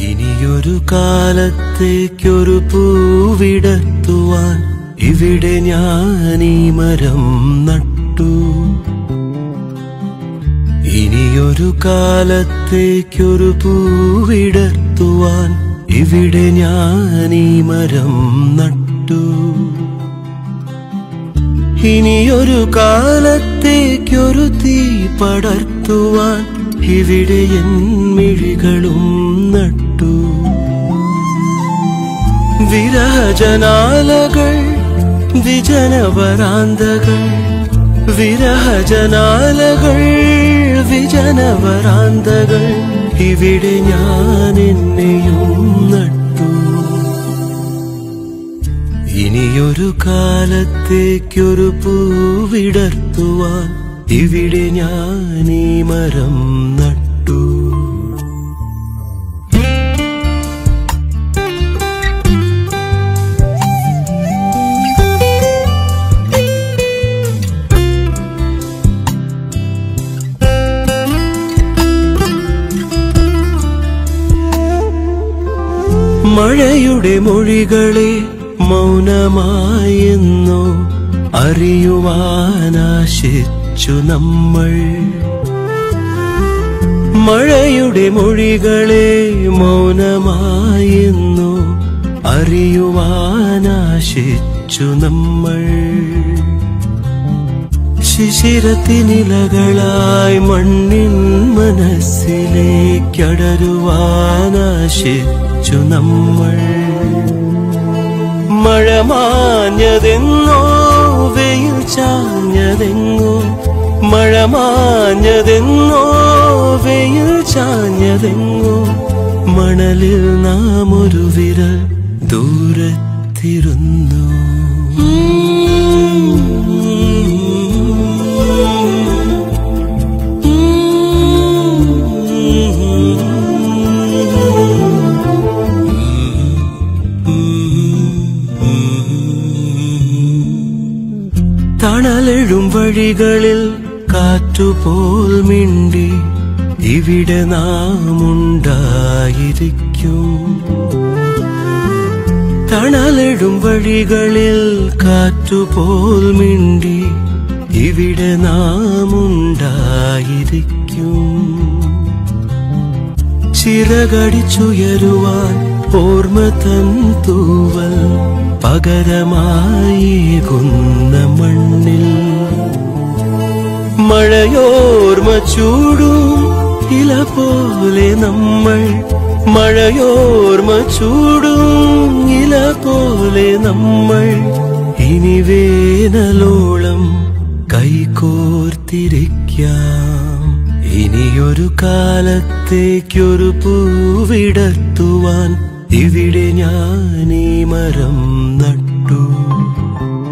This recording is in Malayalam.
ഇനിയൊരു കാലത്തേക്കൊരു പൂവിടത്തുവാൻ ഇവിടെ ഞാൻ ഈ മരം നട്ടു ഇനിയൊരു കാലത്തേക്കൊരു പൂവിടത്തുവാൻ ഇവിടെ ഞാൻ ഈ മരം നട്ടു ഇനിയൊരു കാലത്തേക്കൊരു തീ പടർത്തുവാൻ ഇവിടെ എൻ മിഴികളും നട്ടു വിരഹജനാലകൾ വിജനവരാന്തകൾ വിരഹജനാലകൾ വിജനവരാന്തകൾ ഇവിടെ ഞാൻ എന്നെയും നട്ടു ഇനിയൊരു കാലത്തേക്കൊരു പൂവിടർത്തുവാൻ ഇവിടെ ഞാൻ ഈ മരം നട്ടു മഴയുടെ മൊഴികളെ മൗനമായെന്നോ അറിയുവാനാശിച്ചു നമ്മൾ മഴയുടെ മൊഴികളെ മൗനമായെന്നോ അറിയുവാനാശിച്ചു നമ്മൾ ശിശിരത്തിനിലകളായി മണ്ണിൻ മനസ്സിലേക്കടരുവാനാശിച്ചു നമ്മൾ മഴ മാഞ്ഞതെങ്ങോ വെയിൽ ചാഞ്ഞതെങ്ങോ മഴ മാഞ്ഞതെങ്ങോ വെയിൽ ചാഞ്ഞതെങ്ങോ മണലിൽ നാം ഒരു വിരൽ ദൂരത്തിരുന്നു തണലെഴും വഴികളിൽ കാറ്റുപോൽ മിണ്ടി ഇവിടെ നാം ഉണ്ടായിരിക്കും തണലെഴും വഴികളിൽ കാറ്റുപോൽ മിണ്ടി ഇവിടെ നാം ഉണ്ടായിരിക്കും ചിറകടിച്ചുയരുവാൻ ഓർമ്മ തൻ തൂവൽ പകരമായേകുന്ന മണ്ണിൽ മഴയോർമ്മ ചൂടും ഇല പോലെ നമ്മൾ മഴയോർമ്മ ചൂടും ഇല പോലെ നമ്മൾ ഇനി വേനലോളം കൈകോർത്തിരിക്കാം ഇനിയൊരു കാലത്തേക്കൊരു പൂവിടത്തുവാൻ ഇവിടെ ഞാൻ ഈ മരം നട്ടു